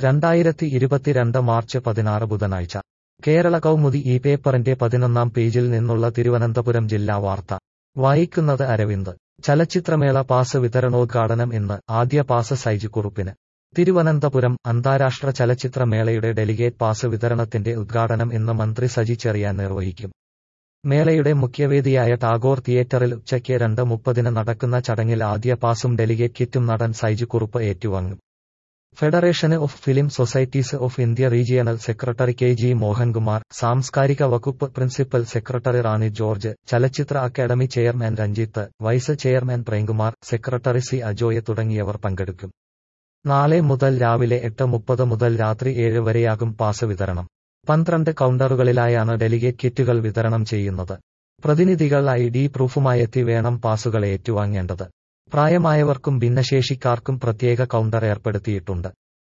രണ്ടായിരത്തി ഇരുപത്തിരണ്ട് മാർച്ച് പതിനാറ് ബുധനാഴ്ച കേരള കൗമുദി ഈ പേപ്പറിന്റെ പതിനൊന്നാം പേജിൽ നിന്നുള്ള തിരുവനന്തപുരം ജില്ലാ വാർത്ത വായിക്കുന്നത് അരവിന്ദ് ചലച്ചിത്രമേള പാസ് വിതരണോദ്ഘാടനം ഇന്ന് ആദ്യ പാസ് സൈജു കുറുപ്പിന് തിരുവനന്തപുരം അന്താരാഷ്ട്ര ചലച്ചിത്രമേളയുടെ ഡെലിഗേറ്റ് പാസ് വിതരണത്തിന്റെ ഉദ്ഘാടനം ഇന്ന് മന്ത്രി സജി ചെറിയാൻ നിർവഹിക്കും മേളയുടെ മുഖ്യവേദിയായ ടാഗോർ തിയേറ്ററിൽ ഉച്ചയ്ക്ക് രണ്ട് മുപ്പതിന് നടക്കുന്ന ചടങ്ങിൽ ആദ്യ പാസും ഡെലിഗേറ്റ് കിറ്റും നടൻ സൈജു കുറുപ്പ് ഏറ്റുവാങ്ങും ഫെഡറേഷന് of film societies of India regional secretary K G Mohankumar സാംസ്കാരിക വകുപ്പ് പ്രിൻസിപ്പൽ സെക്രട്ടറി റാണി ജോർജ് ചലച്ചിത്ര academy chairman Ranjith vice chairman Premkumar secretary C Ajoy തുടങ്ങിയവർ പങ്കെടുക്കും നാളെ മുതൽ രാവിലെ എട്ട് മുപ്പത് മുതൽ രാത്രി ഏഴ് വരെയാകും പാസ് വിതരണം പന്ത്രണ്ട് കൗണ്ടറുകളിലായാണ് ഡെലിഗേറ്റ് കിറ്റുകൾ വിതരണം ചെയ്യുന്നത് പ്രതിനിധികൾ ഐ ഡി പ്രൂഫുമായെത്തി വേണം പാസുകൾ ഏറ്റുവാങ്ങേണ്ടത് പ്രായമായവർക്കും ഭിന്നശേഷിക്കാർക്കും പ്രത്യേക കൗണ്ടർ ഏർപ്പെടുത്തിയിട്ടുണ്ട്